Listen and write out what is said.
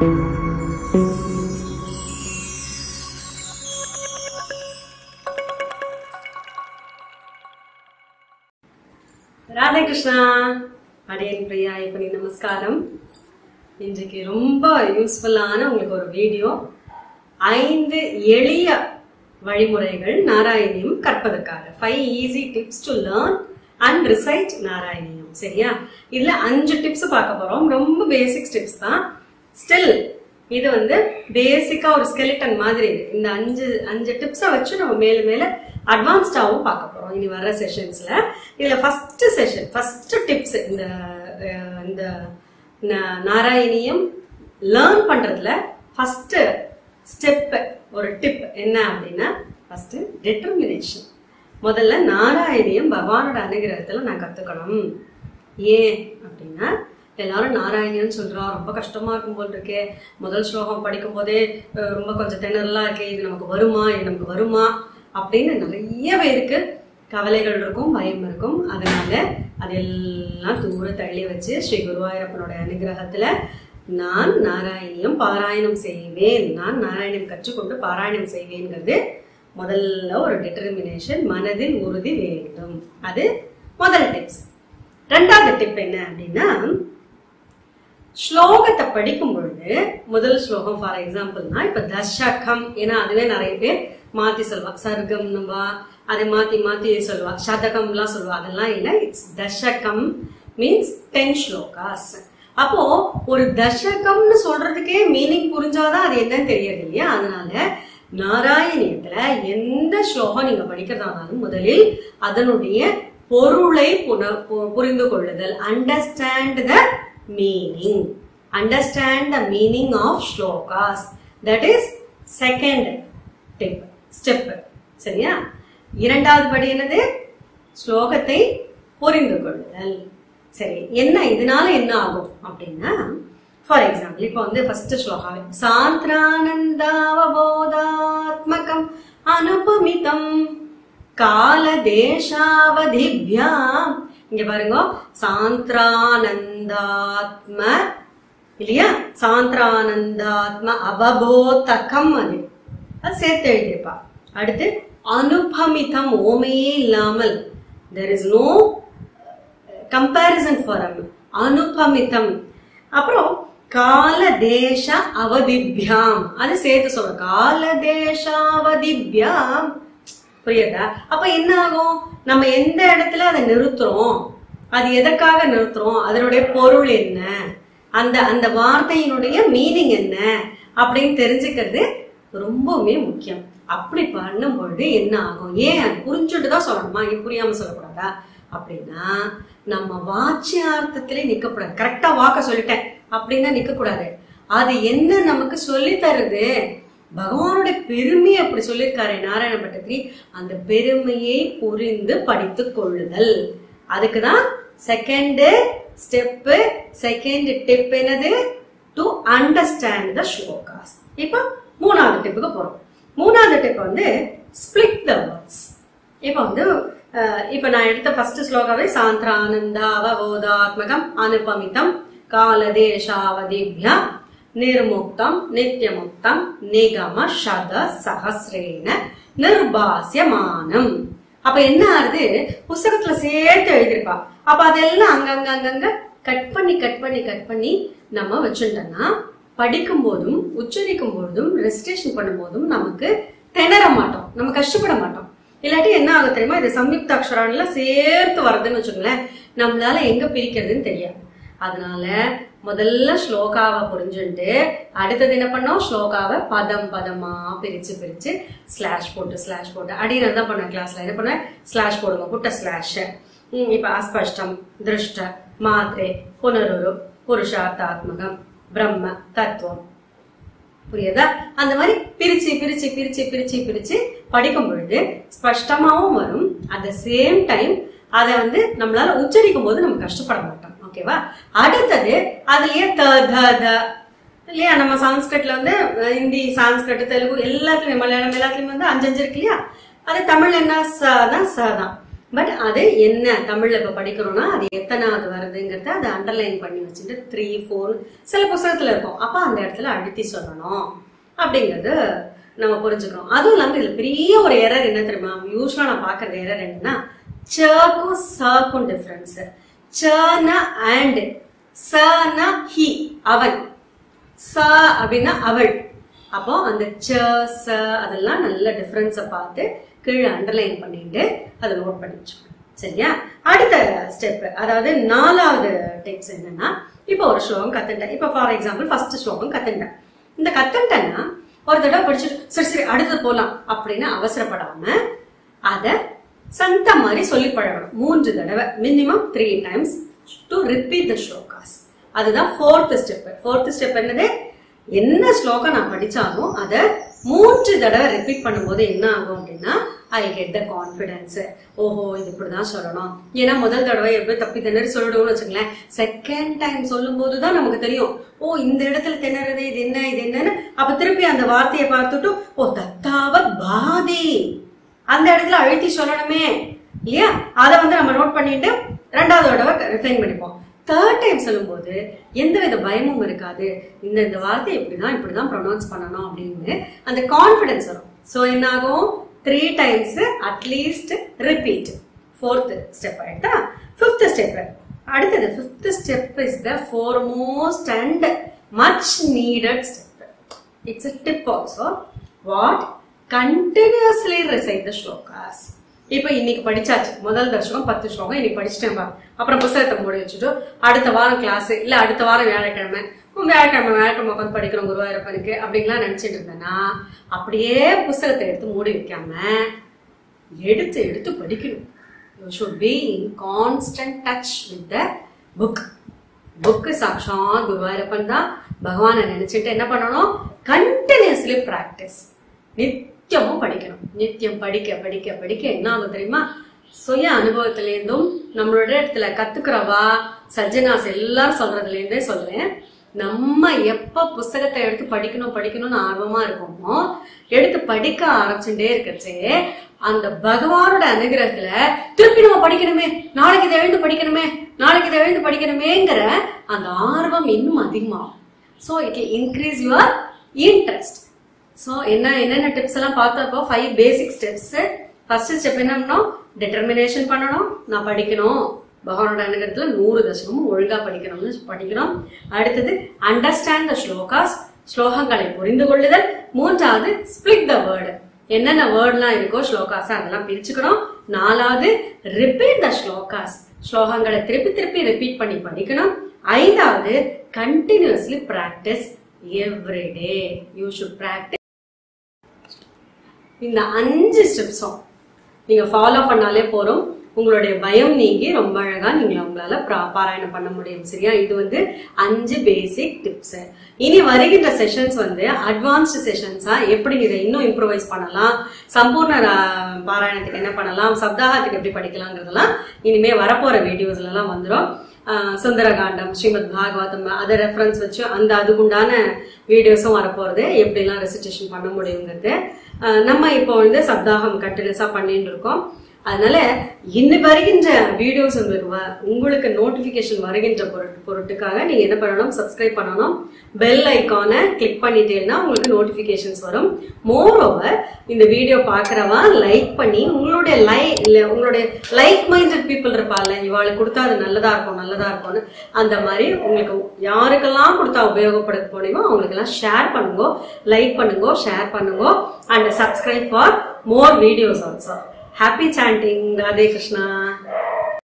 ராதே கிருஷ்ணா அடையன் பிரியா இப்படி நமஸ்காரம் இன்றைக்கு ரொம்ப யூஸ்ஃபுல்லான உங்களுக்கு ஒரு வீடியோ ஐந்து எளிய வழிமுறைகள் நாராயணியம் கற்பதற்காக five easy tips to learn and recite Narayaniyam சரியா இதுல அஞ்சு டிப்ஸ் பார்க்க போறோம் ரொம்ப பேசிக் டிப்ஸ் தான் ஸ்டில் இது வந்து பேசிக்கா ஒரு ஸ்கெலிட்டன் மாதிரி இருக்கு இந்த அஞ்சு அஞ்சு டிப்ஸை வச்சு நம்ம மேல மேல அட்வான்ஸ்டாவும் பார்க்க போறோம் இனி வர்ற செஷன்ஸ்ல இதுல ஃபர்ஸ்ட் செஷன் ஃபர்ஸ்ட் டிப்ஸ் இந்த அஹ், இந்த நா- நாராயணியம் லேர்ன் பண்றதுல ஃபர்ஸ்ட் ஸ்டெப் ஒரு டிப் என்ன அப்படின்னா ஃபர்ஸ்ட் டிட்டர்மினேஷன் முதல்ல நாராயணியம் பகவானோட அனுகிரகத்துல நான் கத்துக்கணும் ஏன் அப்படின்னா எல்லாரும் நாராயணியன் சொல்றா ரொம்ப கஷ்டமா இருக்கும் போல் இருக்கே முதல் ஸ்லோகம் படிக்கும் போதே அஹ், ரொம்ப கொஞ்சம் திணறலா இருக்கே இது நமக்கு வருமா இது நமக்கு வருமா அப்படின்னு நிறைய பேருக்கு கவலைகள் இருக்கும் பயம் இருக்கும் அதனால அதெல்லாம் தூர தள்ளி வச்சு ஸ்ரீ குருவாயூரப்பனோட அனுகிரகத்துல நான் நாராயணியம் பாராயணம் செய்வேன் நான் நாராயணம் கற்றுக்கொண்டு பாராயணம் செய்வேங்கிறது முதல்ல ஒரு டிட்டர்மினேஷன் மனதில் உறுதி வேண்டும் அது முதல் டிப்ஸ் ரெண்டாவது டிப் என்ன அப்படின்னா ஸ்லோகத்தை படிக்கும் பொழுது முதல் ஸ்லோகம் ஃபார் எக்ஸாம்பிள்னா இப்ப தசகம் ஏன்னா அதுவே நிறைய பேர் மாத்தி சொல்வா சர்க்கம்னுவா அதை மாத்தி மாத்தி சொல்லுவா சதகம்லாம் சொல்லுவா அதெல்லாம் இல்ல இட்ஸ் தசகம் மீன்ஸ் டென் ஸ்லோகாஸ் அப்போ ஒரு தசகம்னு சொல்றதுக்கே மீனிங் புரிஞ்சாதான் அது என்னன்னு தெரியாது இல்லையா அதனால நாராயணியத்துல எந்த ஸ்லோகம் நீங்க படிக்கிறதா இருந்தாலும் முதலில் அதனுடைய பொருளை புன- பு- புரிந்து கொள்ளுதல் understand the meaning understand the meaning of slokas that is second tip step சரியா இரண்டாவது படி என்னது ஸ்லோகத்தை புரிந்து கொள்ளுதல் சரி என்ன இதனால என்ன ஆகும் அப்படின்னா ஃபார் எக்ஸாம்பிள் இப்போ வந்து ஃபர்ஸ்ட் ஸ்லோகம் சாந்திரானந்தாவபோதாத்மகம் அனுபமிதம் கால தேசாவதிபியாம் இங்க பாருங்க சாந்திரானந்தாத்ம இல்லையா சாந்திரானந்தாத்ம அவபோதகம் அது அது சேர்த்து எழுதியிருப்பா அடுத்து அனுபமிதம் ஓமையே இல்லாமல் there is no comparison for அனுபமிதம் அப்புறம் கால தேச அவதிபியாம் அது சேர்த்து சொல்ற கால தேசாவதிபியாம் புரியுதா அப்ப என்ன ஆகும் நம்ம எந்த இடத்துல அதை நிறுத்துறோம் அது எதற்காக நிறுத்துறோம் அதனுடைய பொருள் என்ன அந்த அந்த வார்த்தையினுடைய மீனிங் என்ன அப்படின்னு தெரிஞ்சுக்கிறது ரொம்பவுமே முக்கியம் அப்படி பண்ணும் பொழுது என்ன ஆகும் ஏன் அது புரிஞ்சுட்டு தான் சொல்லணுமா ஏன் புரியாம சொல்லக்கூடாதா அப்படின்னா நம்ம வாச்சியார்த்தத்திலே நிக்கக்கூடாது கரெக்டா வாக்க சொல்லிட்டேன் அப்படின்னா நிக்கக்கூடாது அது என்ன நமக்கு சொல்லி தருது பகவானுடைய பெருமையை அப்படி சொல்லியிருக்காரு நாராயண பட்டத்திரி அந்த பெருமையை புரிந்து படித்துக் கொள்ளுதல் அதுக்குதான் செகண்ட் ஸ்டெப் செகண்ட் டிப் என்னது டு அண்டர்ஸ்டாண்ட் த ஸ்லோகாஸ் இப்போ மூணாவது டிப்புக்கு போறோம் மூணாவது டிப் வந்து ஸ்பிளிட் த வேர்ட்ஸ் இப்போ வந்து அஹ், இப்போ நான் எடுத்த ஃபர்ஸ்ட் ஸ்லோகாவே சாந்திரானந்தா அவபோதாத்மகம் அனுபமிதம் காலதேசாவதிபியா நிர்முக்தம் நித்தியமுக்தம் நிகம சத சகசிரேன நிர்பாசியமானம் அப்ப என்ன ஆகுது புஸ்தகத்துல சேர்த்து எழுதியிருப்பா அப்ப அதெல்லாம் அங்கங்க அங்கங்க கட் பண்ணி கட் பண்ணி கட் பண்ணி நம்ம வச்சுட்டோம்னா படிக்கும் போதும் உச்சரிக்கும் போதும் ரெசிடேஷன் பண்ணும் போதும் நமக்கு திணற மாட்டோம் நம்ம கஷ்டப்பட மாட்டோம் இல்லாட்டி என்ன ஆகும் தெரியுமா இது சம்யுக்த அக்ஷரான்ல சேர்த்து வருதுன்னு வச்சுக்கோங்களேன் நம்மளால எங்க பிரிக்கிறதுன்னு தெரியாது அதனால முதல்ல ஸ்லோகாவை புரிஞ்சுட்டு அடுத்தது என்ன பண்ணோம் ஸ்லோகாவை பதம் பதமா பிரிச்சு பிரிச்சு ஸ்லாஷ் போட்டு ஸ்லாஷ் போட்டு அடி நான் தான் பண்ணேன் கிளாஸ்ல என்ன பண்ணேன் ஸ்லாஷ் போடுங்க புட்ட ஸ்லாஷ் இப்ப அஸ்பஷ்டம் திருஷ்ட மாத்ரே புனருரு புருஷார்த்தாத்மகம் பிரம்ம தத்துவம் புரியுதா அந்த மாதிரி பிரிச்சு பிரிச்சு பிரிச்சு பிரிச்சு பிரிச்சு படிக்கும் பொழுது ஸ்பஷ்டமாவும் வரும் அட் த சேம் டைம் அதை வந்து நம்மளால உச்சரிக்கும் போது நம்ம கஷ்டப்பட மாட்டோம் ஓகேவா அடுத்தது அதுலயே த த த இல்லையா நம்ம சான்ஸ்கிரிட்ல வந்து அஹ், ஹிந்தி சான்ஸ்கிரிட் தெலுங்கு எல்லாத்துலயும் மலையாளம் எல்லாத்துலயும் வந்து அஞ்சு அஞ்சு இருக்கு இல்லையா அது தமிழ் என்ன ச தான் ச தான் பட் அது என்ன தமிழ்ல இப்ப படிக்கிறோம்னா அது எத்தனாவது வருதுங்கிறத அதை அண்டர்லைன் பண்ணி வச்சுட்டு த்ரீ ஃபோர் சில புத்தகத்துல இருக்கும் அப்ப அந்த இடத்துல அழுத்தி சொல்லணும் அப்படிங்கிறது நம்ம புரிஞ்சுக்கணும் அதுவும் இல்லாம இதுல பெரிய ஒரு எரர் என்ன தெரியுமா யூஸ்வலா நான் பாக்குற எரர் என்னன்னா சக்கும் சக்கும் டிஃபரன்ஸ் சனா அண்ட் சனா ஹி அவன் ச அப்படின்னா அவள் அப்போ அந்த ச ச அதெல்லாம் நல்ல டிஃபரன்ஸை பார்த்து கீழே அண்டர்லைன் பண்ணிட்டு அதை நோட் பண்ணி வச்சுக்கணும் சரியா அடுத்த ஸ்டெப் அதாவது நாலாவது டிப்ஸ் என்னன்னா இப்போ ஒரு ஸ்லோகம் கத்துட்டேன் இப்போ ஃபார் எக்ஸாம்பிள் ஃபர்ஸ்ட் ஸ்லோகம் கத்துட்டேன் இந்த கத்துட்டேன்னா ஒரு தடவை படிச்சுட்டு சரி சரி அடுத்தது போலாம் அப்படின்னு அவசரப்படாம அதை சந்த மாதிரி சொல்லி பழகணும் மூன்று தடவை minimum three times to repeat the slokas அதுதான் ஃபோர்த் ஸ்டெப் ஃபோர்த் ஸ்டெப் என்னது என்ன ஸ்லோகம் நான் படிச்சாலும் அதை மூன்று தடவை ரிப்பீட் பண்ணும்போது என்ன ஆகும் அப்படின்னா ஐ கெட் த கான்ஃபிடன்ஸ் ஓஹோ இது இப்படிதான் சொல்லணும் ஏன்னா முதல் தடவை எப்படி தப்பி திணறி சொல்லிடுவோம்னு வச்சுங்களேன் செகண்ட் டைம் சொல்லும் போதுதான் நமக்கு தெரியும் ஓ இந்த இடத்துல திணறது இது என்ன இது என்னன்னு அப்ப திருப்பி அந்த வார்த்தையை பார்த்துட்டு ஓ தத்தாவத் பாதி அந்த இடத்துல அழுத்தி சொல்லணுமே இல்லையா அதை வந்து நம்ம நோட் பண்ணிட்டு ரெண்டாவது தடவை ரிஃபைன் பண்ணிப்போம் தேர்ட் டைம் சொல்லும்போது எந்த வித பயமும் இருக்காது இந்த இந்த வார்த்தை இப்படிதான் இப்படிதான் ப்ரொனவுன்ஸ் பண்ணணும் அப்படின்னு அந்த கான்ஃபிடன்ஸ் வரும் ஸோ என்ன ஆகும் three times at least repeat fourth step ஆயிட்டா ஃபிஃப்த் ஸ்டெப் அடுத்தது fifth step is the foremost and much needed step it's a tip also what continuously recite the shlokas இப்போ இன்னைக்கு படிச்சாச்சு முதல் தர்ஷகம் பத்து ஸ்லோகம் இன்னைக்கு படிச்சுட்டேன் பா அப்புறம் புத்தகத்தை மூடி வச்சுட்டு அடுத்த வாரம் கிளாஸ் இல்ல அடுத்த வாரம் வியாழக்கிழமை உம், வியாழக்கிழமை வியாழக்கிழமை உட்காந்து படிக்கிறோம் குருவாயூரப்பனுக்கு அப்படின்லாம் நினைச்சிட்டு இருந்தேன்னா அப்படியே புத்தகத்தை எடுத்து மூடி வைக்காம எடுத்து எடுத்து படிக்கணும் you should be in constant touch with the book book சாட்சாத் குருவாயூரப்பன் தான் பகவானை நினைச்சிட்டு என்ன பண்ணணும் கண்டினியூஸ்லி பிராக்டிஸ் நித்தியமும் படிக்கணும் நித்தியம் படிக்க படிக்க படிக்க என்ன ஆகும் தெரியுமா சுய அனுபவத்திலேருந்தும் நம்மளோட இடத்துல கத்துக்கிறவா சஜ்ஜனாஸ் எல்லாரும் சொல்றதுல இருந்தே சொல்றேன் நம்ம எப்ப புஸ்தகத்தை எடுத்து படிக்கணும் படிக்கணும்னு ஆர்வமா இருக்கோமோ எடுத்து படிக்க ஆரம்பிச்சுட்டே இருக்கச்சே அந்த பகவானோட அனுகிரகத்துல திருப்பி நம்ம படிக்கணுமே நாளைக்கு இதை எழுந்து படிக்கணுமே நாளைக்கு இதை எழுந்து படிக்கணுமேங்கிற அந்த ஆர்வம் இன்னும் அதிகமாகும் so it increase your interest so என்ன என்னென்ன டிப்ஸ் எல்லாம் பார்த்தப்போ five basic steps first step என்ன பண்ணணும் டிட்டர்மினேஷன் பண்ணணும் நான் படிக்கணும் பகவானோட அனுகிரகத்துல நூறு தசகமும் ஒழுங்கா படிக்கணும்னு படிக்கணும் அடுத்தது அண்டர்ஸ்டாண்ட் த ஸ்லோகாஸ் ஸ்லோகங்களை புரிந்து கொள்ளுதல் மூன்றாவது ஸ்பிளிட் த வேர்டு என்னென்ன வேர்ட்லாம் இருக்கோ ஸ்லோகாஸ் அதெல்லாம் பிரிச்சுக்கணும் நாலாவது ரிப்பீட் த ஸ்லோகாஸ் ஸ்லோகங்களை திருப்பி திருப்பி ரிப்பீட் பண்ணி படிக்கணும் ஐந்தாவது continuously practice every day you should practice இந்த அஞ்சு ஸ்டெப்ஸும் நீங்க ஃபாலோ பண்ணாலே போறோம் உங்களுடைய பயம் நீங்கி ரொம்ப அழகா நீங்க உங்களால பிரா- பாராயணம் பண்ண முடியும் சரியா இது வந்து அஞ்சு பேசிக் டிப்ஸ் இனி வருகின்ற செஷன்ஸ் வந்து அட்வான்ஸ்டு செஷன்ஸா எப்படி இதை இன்னும் இம்ப்ரூவைஸ் பண்ணலாம் சம்பூர்ண ரா- பாராயணத்துக்கு என்ன பண்ணலாம் சப்தாகத்துக்கு எப்படி படிக்கலாங்கிறதெல்லாம் இனிமே வரப்போற வீடியோஸ்ல எல்லாம் வந்துடும் ஆஹ் சுந்தரகாண்டம் ஸ்ரீமத் பாகவதம் அதை ரெஃபரன்ஸ் வச்சு அந்த அதுக்குண்டான வீடியோஸும் வரப்போறது எப்படிலாம் ரெசிடேஷன் பண்ண முடியுங்கிறது ஆஹ் நம்ம இப்போ வந்து சப்தாகம் கண்டினியூஸா பண்ணிட்டு இருக்கோம் அதனால இன்னும் வருகின்ற வீடியோஸ் உங்களுக்கு வ- உங்களுக்கு நோட்டிபிகேஷன் வருகின்ற பொருட்டு பொருட்டுக்காக நீங்க என்ன பண்ணணும் சப்ஸ்கிரைப் பண்ணணும் பெல் ஐக்கானை கிளிக் பண்ணிட்டீங்கன்னா உங்களுக்கு நோட்டிபிகேஷன்ஸ் வரும் மோர் ஓவர் இந்த வீடியோ பார்க்கறவா லைக் பண்ணி உங்களுடைய லை இல்ல உங்களுடைய லைக் மைண்டட் பீப்புள் இருப்பாள்ல இவாளுக்கு கொடுத்தா அது நல்லதா இருக்கும் நல்லதா இருக்கும்னு அந்த மாதிரி உங்களுக்கு யாருக்கெல்லாம் கொடுத்தா உபயோகப்பட முடியுமோ அவங்களுக்கு எல்லாம் ஷேர் பண்ணுங்க லைக் பண்ணுங்க ஷேர் பண்ணுங்க and subscribe for more videos also happy chanting Radhe Krishna